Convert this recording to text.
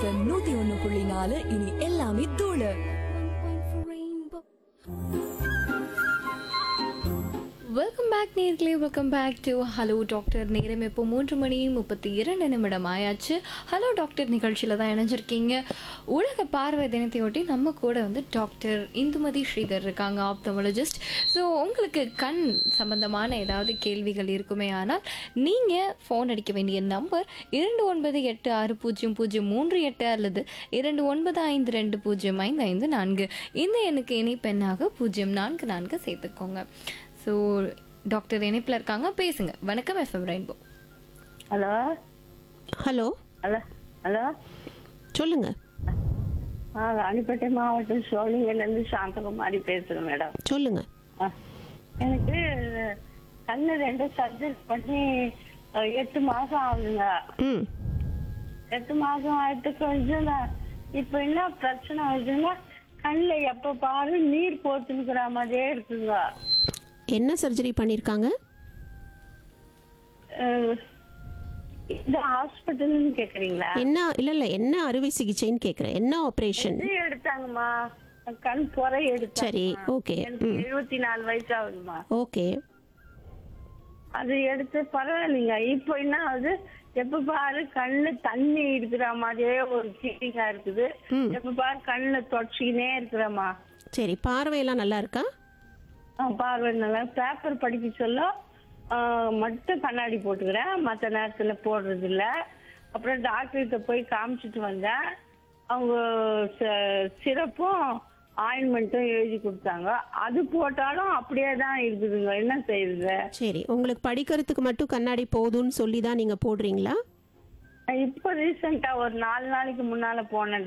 FM நூத்தி ஒண்ணு புள்ளி நாலு இனி எல்லாமே தூளு வெல்கம் பேக் நேர்களே welcome back to hello doctor நேரம் இப்போ மூன்று மணி முப்பத்தி இரண்டு நிமிடம் ஆயாச்சு ஹலோ டாக்டர் நிகழ்ச்சியில் தான் இணைஞ்சிருக்கீங்க உலக பார்வை தினத்தையொட்டி நம்ம கூட வந்து டாக்டர் இந்துமதி ஸ்ரீதர் இருக்காங்க ஆப்தமாலஜிஸ்ட் ஸோ உங்களுக்கு கண் சம்பந்தமான ஏதாவது கேள்விகள் இருக்குமே ஆனால் நீங்கள் ஃபோன் அடிக்க வேண்டிய நம்பர் இரண்டு ஒன்பது எட்டு ஆறு பூஜ்ஜியம் பூஜ்ஜியம் மூன்று எட்டு அல்லது இரண்டு ஒன்பது ஐந்து ரெண்டு பூஜ்ஜியம் ஐந்து ஐந்து நான்கு இந்த எண்ணுக்கு இணைப்பெண்ணாக பூஜ்ஜியம் நான்கு நான்கு சேர்த்துக்கோங்க ஸோ டாக்டர் இணைப்பில் இருக்காங்க பேசுங்க வணக்கம் FM Rainbow hello hello hello hello சொல்லுங்க ஆ ராணிப்பேட்டை மாவட்டம் சோழிங்கர்லேருந்து சாந்தகுமாரி பேசுகிறேன் மேடம் சொல்லுங்க ஆ எனக்கு கண்ணு ரெண்டு சர்ஜரி பண்ணி அஹ், எட்டு மாதம் ஆகுதுங்க ம் எட்டு மாதம் ஆயிட்டு கொஞ்சம் நான் இப்போ என்ன பிரச்சனை ஆகுதுன்னா கண்ணில் எப்போ பாரு நீர் போத்துனுக்கிற மாதிரியே இருக்குங்க என்ன சர்ஜரி பண்ணியிருக்காங்க அஹ், இந்த ஹாஸ்பிட்டல்னு கேட்குறீங்களா என்ன இல்லை இல்லை என்ன அறுவை சிகிச்சைன்னு கேட்குறேன் என்ன ஆப்ரேஷன் இது எடுத்தாங்கம்மா கண் பொறை எடுத்தாங்க சரி ஓகே எனக்கு ம் எழுபத்தி நாலு வயசு ஆகுதுமா ஓகே அது எடுத்து பரவாயில்லைங்க இப்போ என்ன ஆகுது எப்ப பாரு கண்ணு தண்ணி இருக்கிற மாதிரியே ஒரு ஃபீலிங்கா இருக்குது ம். எப்ப பாரு கண்ணுல தொடச்சிக்கினே இருக்கிறம்மா சரி பார்வையெல்லாம் நல்லா இருக்கா பார்வை நல்லா பேப்பர் படிக்க சொல்ல ஆ, மட்டும் கண்ணாடி போட்டுக்கிறேன் மற்ற நேரத்துல போடுறது இல்ல அப்புறம் டாக்டர்கிட்ட போய் காமிச்சிட்டு வந்தேன் அவங்க ச- சிரப்பும் ஆயின்மெண்ட்டும் எழுதி கொடுத்தாங்க அது போட்டாலும் அப்படியே தான் இருக்குதுங்க என்ன செய்யுது சரி உங்களுக்கு படிக்கிறதுக்கு மட்டும் கண்ணாடி போதும்னு சொல்லி தான் நீங்கள் போடுறீங்களா இப்போ ரீசெண்டா ஒரு நாலு நாளைக்கு முன்னால போனேன்